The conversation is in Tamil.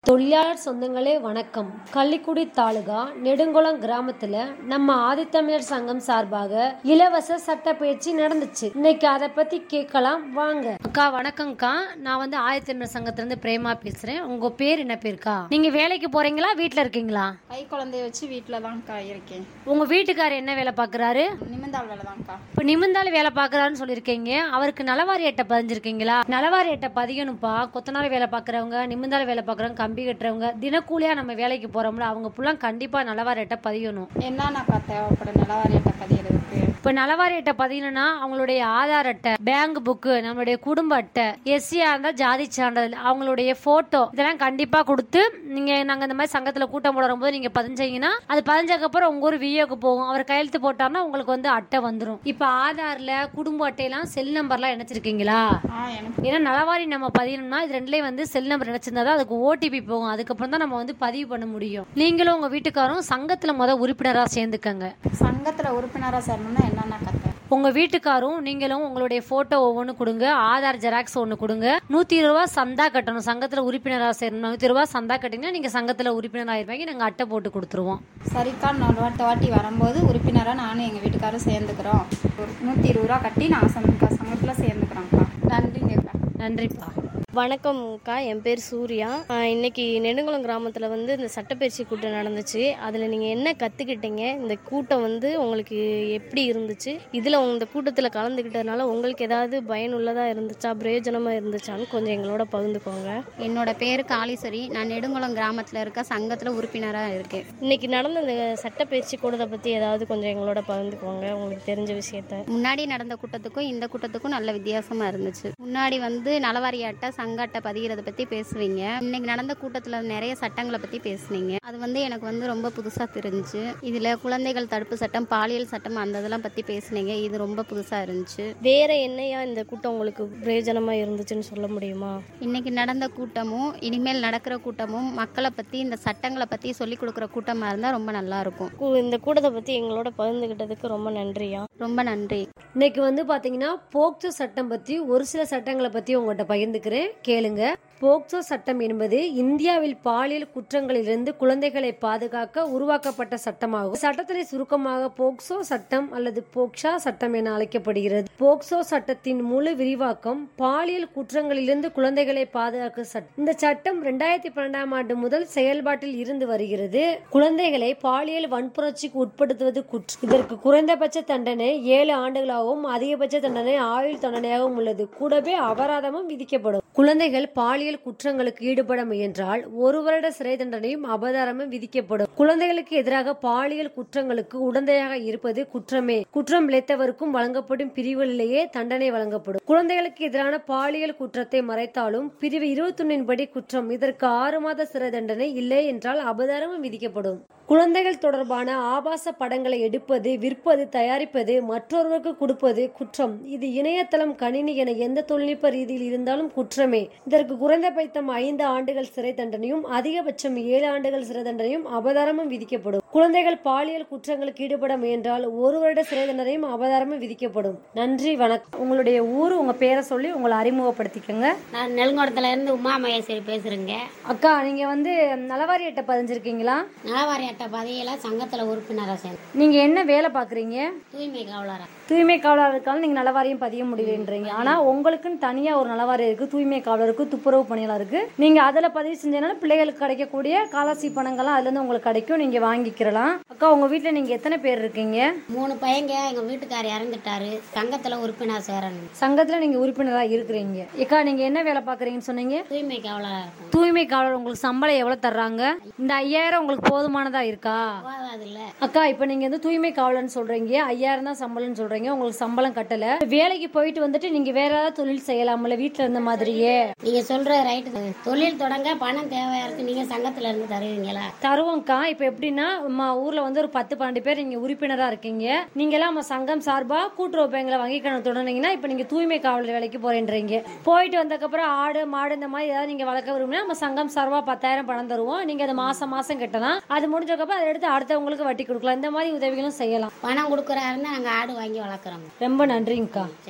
தொழிலாளர் சொந்தங்களே வணக்கம் கள்ளிக்குடி தாலுகா நெடுங்குளம் கிராமத்துல நம்ம ஆதித்தமிழர் சங்கம் சார்பாக இலவச சட்ட பயிற்சி நடந்துச்சு இன்னைக்கு அதை பத்தி கேட்கலாம் வாங்க அக்கா வணக்கம்க்கா நான் வந்து ஆதித்தமிழர் சங்கத்துல இருந்து பிரேமா பேசுறேன் உங்க பேர் என்ன பேருக்கா நீங்க வேலைக்கு போறீங்களா வீட்ல இருக்கீங்களா கை குழந்தைய வச்சு வீட்டில் தான்க்கா இருக்கேன் உங்க வீட்டுக்காரர் என்ன வேலை பாக்குறாரு நிமிந்தாள் வேலை தான்க்கா இப்ப நிமிந்தாலும் வேலை பாக்குறாருன்னு சொல்லியிருக்கீங்க அவருக்கு நலவாரி அட்டை பதிஞ்சிருக்கீங்களா நலவாரி அட்டை பதியணும்ப்பா கொத்தனார் வேலை பாக்குறவங்க நிமிந்தாலும் வேலை பாக்குறவங்க கம்பி கட்டுறவங்க தினக்கூலியா நம்ம வேலைக்கு போறோம்ல அவங்க புல்லாம் கண்டிப்பா நலவாரி அட்டை பதியணும் என்னன்னாக்கா தேவைப்படும் நிலவாரியட்டை பதியறதுக்கு இப்ப நலவாரி அட்டை பதியணும்னா அவங்களுடைய ஆதார் அட்டை பேங்க் புக்கு நம்மளுடைய குடும்ப அட்டை எஸ்சியா இருந்தா ஜாதி சான்றிதழ் அவங்களுடைய போட்டோ இதெல்லாம் கண்டிப்பா கொடுத்து நீங்க நாங்க இந்த மாதிரி சங்கத்துல கூட்டம் போட வரும்போது நீங்க பதிஞ்சீங்கன்னா அது பதிஞ்சதுக்கு அப்புறம் உங்க ஒரு விஏக்கு போகும் அவர் கையெழுத்து போட்டாருன்னா உங்களுக்கு வந்து அட்டை வந்துரும் இப்ப ஆதார்ல குடும்ப அட்டையெல்லாம் செல் நம்பர்லாம் இணைச்சிருக்கீங்களா ஆ எனக்கு ஏன்னா நலவாரி நம்ம பதியணும்னா இது ரெண்டுலயும் வந்து செல் நம்பர் நினைச்சிருந்தா தான் அதுக்கு ஓடிபி போகும் அதுக்கப்புறம் தான் நம்ம வந்து பதிவு பண்ண முடியும் நீங்களும் உங்க வீட்டுக்காரும் சங்கத்துல முத உறுப்பினரா சேர்ந்துக்கங்க சங்கத்தில் உறுப்பினராக சேரணும்னா என்னென்ன கத்தை உங்க வீட்டுக்காரும் நீங்களும் உங்களுடைய போட்டோ ஒவ்வொன்று கொடுங்க ஆதார் ஜெராக்ஸ் ஒன்று கொடுங்க நூத்தி இருபது ரூபா சந்தா கட்டணும் சங்கத்துல உறுப்பினரா சேரணும் நூத்தி ரூபா சந்தா கட்டிங்கன்னா நீங்க சங்கத்துல உறுப்பினர் ஆயிருவாங்க நாங்க அட்டை போட்டு கொடுத்துருவோம் சரிக்கா நான் வாட்டி வாட்டி வரும்போது உறுப்பினராக நானும் எங்கள் வீட்டுக்காரும் சேர்ந்துக்கிறோம் ஒரு நூற்றி இருபது ரூபா கட்டி நான் சங்க சங்கத்தில் சேர்ந்துக்கிறோம்க்கா நன்றிங்கக்கா நன்றிப்பா வணக்கம்க்கா என் பேர் சூர்யா ஆஹ் இன்னைக்கு நெடுங்குளம் கிராமத்தில் வந்து இந்த சட்டப்பயிற்சி கூட்டம் நடந்துச்சு அதில் நீங்கள் என்ன கற்றுக்கிட்டீங்க இந்த கூட்டம் வந்து உங்களுக்கு எப்படி இருந்துச்சு இதில் இந்த கூட்டத்தில் கலந்துக்கிட்டதுனால உங்களுக்கு ஏதாவது பயனுள்ளதாக இருந்துச்சா பிரயோஜனமாக இருந்துச்சான்னு கொஞ்சம் எங்களோட பகிர்ந்துக்கோங்க என்னோட பேர் காளீஸ்வரி நான் நெடுங்குளம் கிராமத்தில் இருக்க சங்கத்தில் உறுப்பினராக இருக்கேன் இன்னைக்கு நடந்த இந்த சட்டப்பயிற்சி கூட்டத்தை பற்றி ஏதாவது கொஞ்சம் எங்களோட பகிர்ந்துக்கோங்க உங்களுக்கு தெரிஞ்ச விஷயத்த முன்னாடி நடந்த கூட்டத்துக்கும் இந்த கூட்டத்துக்கும் நல்ல வித்தியாசமாக இருந்துச்சு முன்னாடி வந்து நலவாரி அட்டை சங்க அட்டை பதிகிறத பற்றி பேசுவீங்க இன்னைக்கு நடந்த கூட்டத்தில் நிறைய சட்டங்களை பற்றி பேசுனீங்க அது வந்து எனக்கு வந்து ரொம்ப புதுசாக தெரிஞ்சுச்சு இதில் குழந்தைகள் தடுப்பு சட்டம் பாலியல் சட்டம் அந்த இதெல்லாம் பற்றி பேசுனீங்க இது ரொம்ப புதுசாக இருந்துச்சு வேற என்னையா இந்த கூட்டம் உங்களுக்கு பிரயோஜனமாக இருந்துச்சுன்னு சொல்ல முடியுமா இன்னைக்கு நடந்த கூட்டமும் இனிமேல் நடக்கிற கூட்டமும் மக்களை பற்றி இந்த சட்டங்களை பற்றி சொல்லிக் கொடுக்குற கூட்டமாக இருந்தால் ரொம்ப நல்லா இருக்கும் கூ- இந்த கூட்டத்தை பற்றி எங்களோட பகிர்ந்துக்கிட்டதுக்கு ரொம்ப நன்றியா ரொம்ப நன்றி இன்னைக்கு வந்து பாத்தீங்கன்னா போக்சோ சட்டம் பத்தி ஒரு சில சட்டங்களை பத்தி உங்கள்கிட்ட பகிர்ந்துக்கிறேன் கேளுங்க போக்சோ சட்டம் என்பது இந்தியாவில் பாலியல் குற்றங்களிலிருந்து குழந்தைகளை பாதுகாக்க உருவாக்கப்பட்ட சட்டமாகும் சட்டத்தினை சுருக்கமாக போக்சோ சட்டம் அல்லது போக்சா சட்டம் என அழைக்கப்படுகிறது போக்சோ சட்டத்தின் முழு விரிவாக்கம் பாலியல் குற்றங்களிலிருந்து குழந்தைகளை பாதுகாக்க சட்டம் இந்த சட்டம் ரெண்டாயிரத்தி பன்னெண்டாம் ஆண்டு முதல் செயல்பாட்டில் இருந்து வருகிறது குழந்தைகளை பாலியல் வன்புணர்ச்சிக்கு உட்படுத்துவது குற்றம் இதற்கு குறைந்தபட்ச தண்டனை ஏழு ஆண்டுகளாகவும் அதிகபட்ச தண்டனை ஆயுள் தண்டனையாகவும் உள்ளது கூடவே அபராதமும் விதிக்கப்படும் குழந்தைகள் பாலியல் குற்றங்களுக்கு ஈடுபட முயன்றால் ஒரு வருட சிறை தண்டனையும் அபராதமும் விதிக்கப்படும் குழந்தைகளுக்கு எதிராக பாலியல் குற்றங்களுக்கு உடந்தையாக இருப்பது குற்றமே குற்றம் இழைத்தவருக்கும் வழங்கப்படும் பிரிவுகளிலேயே தண்டனை வழங்கப்படும் குழந்தைகளுக்கு எதிரான பாலியல் குற்றத்தை மறைத்தாலும் பிரிவு இருபத்தொன்னின் படி குற்றம் இதற்கு ஆறு மாத சிறை தண்டனை இல்லை என்றால் அபதாரமும் விதிக்கப்படும் குழந்தைகள் தொடர்பான ஆபாச படங்களை எடுப்பது விற்பது தயாரிப்பது மற்றொருவருக்கு கொடுப்பது குற்றம் இது இணையதளம் கணினி என எந்த தொழில்நுட்ப ரீதியில் இருந்தாலும் குற்றமே இதற்கு குறைந்தபட்சம் ஐந்து ஆண்டுகள் சிறை தண்டனையும் அதிகபட்சம் ஏழு ஆண்டுகள் சிறை தண்டனையும் அபதாரமும் விதிக்கப்படும் குழந்தைகள் பாலியல் குற்றங்களுக்கு ஈடுபட முயன்றால் ஒரு வருட சிறை தண்டனையும் அபதாரமும் விதிக்கப்படும் நன்றி வணக்கம் உங்களுடைய ஊர் உங்க பேரை சொல்லி உங்களை அறிமுகப்படுத்திக்கங்க நான் நெல்குடத்துல இருந்து உமா மகேஸ்வரி பேசுறேங்க அக்கா நீங்க வந்து நலவாரி அட்டை பதிஞ்சிருக்கீங்களா நலவாரி அட்டை பதியில சங்கத்துல உறுப்பினராக சேர்ந்து நீங்க என்ன வேலை பாக்குறீங்க தூய்மை காவலரா தூய்மை காவலர் இருக்காலும் நீங்க நலவாரியம் பதிய முடியலன்றீங்க ஆனா உங்களுக்குன்னு தனியா ஒரு நலவாரி இருக்கு தூய்மை காவலருக்கு துப்புரவு பணியாளருக்கு நீங்க அதுல பதிவு செஞ்சதுனால பிள்ளைகளுக்கு கிடைக்கக்கூடிய காலசி பணங்கள்லாம் அதுல இருந்து உங்களுக்கு கிடைக்கும் நீங்க வாங்கிக்கிறலாம் அக்கா உங்க வீட்ல நீங்க எத்தனை பேர் இருக்கீங்க மூணு பையங்க எங்க வீட்டுக்காரர் இறந்துட்டாரு சங்கத்துல உறுப்பினர் சேரணும் சங்கத்துல நீங்க உறுப்பினரா இருக்கிறீங்க அக்கா நீங்க என்ன வேலை பாக்குறீங்கன்னு சொன்னீங்க தூய்மை காவலரா இருக்கும் தூய்மை காவலர் உங்களுக்கு சம்பளம் எவ்வளவு தர்றாங்க இந்த ஐயாயிரம் உங்களுக்கு போதுமானதா இருக்கா போதாது இல்ல அக்கா இப்ப நீங்க வந்து தூய்மை காவலர்னு சொல்றீங்க ஐயாயிரம் தான் சம்பளம்னு சொல்றீங்க உங்களுக்கு சம்பளம் கட்டல வேலைக்கு போயிட்டு வந்துட்டு நீங்க வேற ஏதாவது தொழில் செய்யலாம்ல வீட்ல இருந்த மாதிரியே நீங்க சொல்ற ரைட்டு தொழில் தொடங்க பணம் தேவையா இருக்கு நீங்க சங்கத்துல இருந்து தருவீங்களா தருவோம்க்கா இப்ப எப்படின்னா நம்ம ஊர்ல வந்து ஒரு பத்து பன்னெண்டு பேர் நீங்க உறுப்பினரா இருக்கீங்க நீங்க எல்லாம் நம்ம சங்கம் சார்பா கூட்டுறவு பேங்க்ல வங்கி கணக்கு தொடர்ந்தீங்கன்னா இப்ப நீங்க தூய்மை காவலர் வேலைக்கு போறேன்றீங்க போயிட்டு வந்ததுக்கப்புறம் ஆடு மாடு இந்த மாதிரி ஏதாவது நீங்க வளர்க்க விரும்பினா நம்ம சங்கம் சார்பா பத்தாயிரம் பணம் தருவோம் நீங்க அதை மாசம் மாசம் கட்டலாம் அது முடிஞ்சக்கப்புறம் அதை எடுத்து அடுத்தவங்களுக்கு வட்டி கொடுக்கலாம் இந்த மாதிரி உதவிகளும் செய்யலாம் பணம் கொடுக்குறாருன்னா நாங்க ஆடு வாங்கி வளர்க்குறோம் ரொம்ப நன்றிங்கக்கா